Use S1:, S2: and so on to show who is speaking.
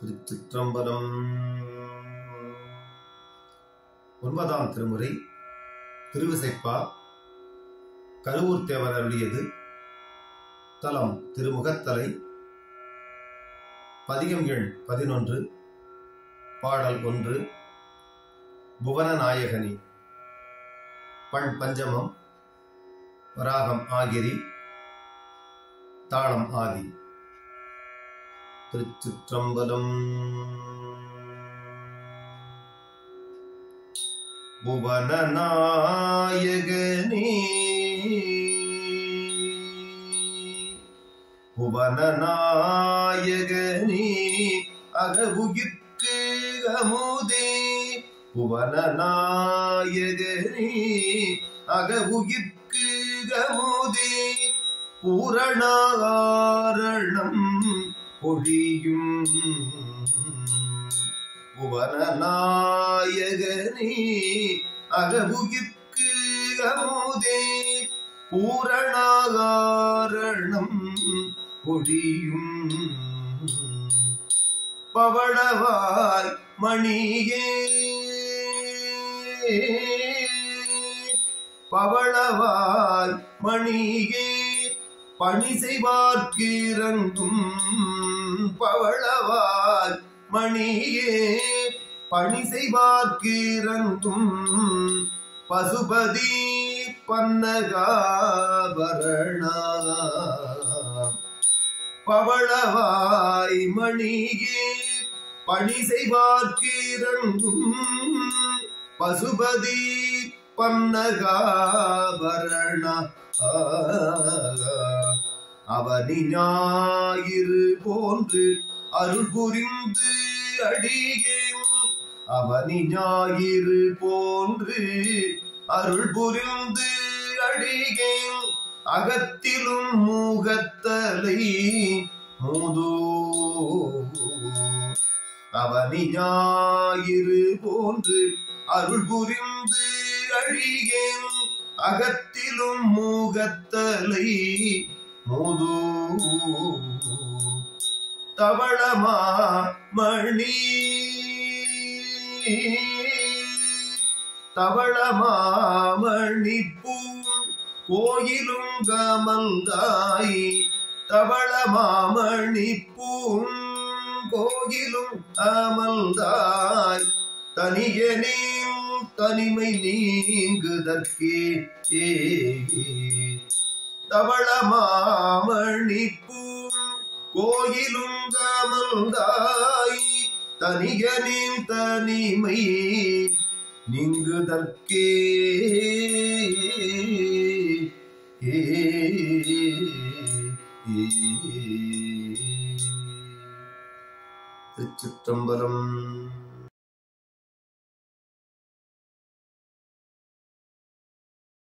S1: திருச்சிற்றம்பலம் ஒன்பதாம் திருமுறை திருவிசைப்பா கருவூர் தேவர் அருளியது தலம் திருமுகத்தலை பதிகம் எண் பதினொன்று பாடல் ஒன்று புவனநாயகனி பண் பஞ்சமம் ராகம் ஆகிரி தாளம் ஆதி திருச்சிற்றம்பலம் புவனநாயகனே புவனநாயகனே அகவுயிர்க்கு அமுதே புவனநாயகனே அகவுயிர்க்கு அமுதே பூரணாரணம் பொழியும் புவனநாயகனே அகவுயிர்க்கு அமுதே பூரணாகாரணம் பொழியும் பவளவாய் மணியே பவளவாய் மணியே பணி செய்வார்க்கிறங்கும் பவளவாய் மணியே பணி செய்வார்க்கிறங்கும் பசுபதி பன்னகாபரணா பவளவாய் மணியே பணி செய்வார்க்கிறங்கும் பசுபதி பன்னகாபரணா அவனி ஞாயிறு போன்று அருள் புரிந்து அடிகேன் அவனி ஞாயிறு போன்று அருள் புரிந்து அடிகேன் அகத்திலும் மூகத்தலை மூதோ அவனி ஞாயிறு போன்று அருள் புரிந்து அழிகேன் அகத்திலும் மூகத்தலை மூதோ தவளமா மணி தவளமாமணி பூ கோயிலும் கமந்தாய் தவளமாமணி பூம் கோயிலும் அமல்தாய் தனியனேம் தனிமை நீங்குதற்கே ஏ தவளமாமணி பூம் கோயிலும் கமல்தாய் தனியனேம் தனிமை நீங்குதற்கே ஏ திருச்சிற்றம்பலம்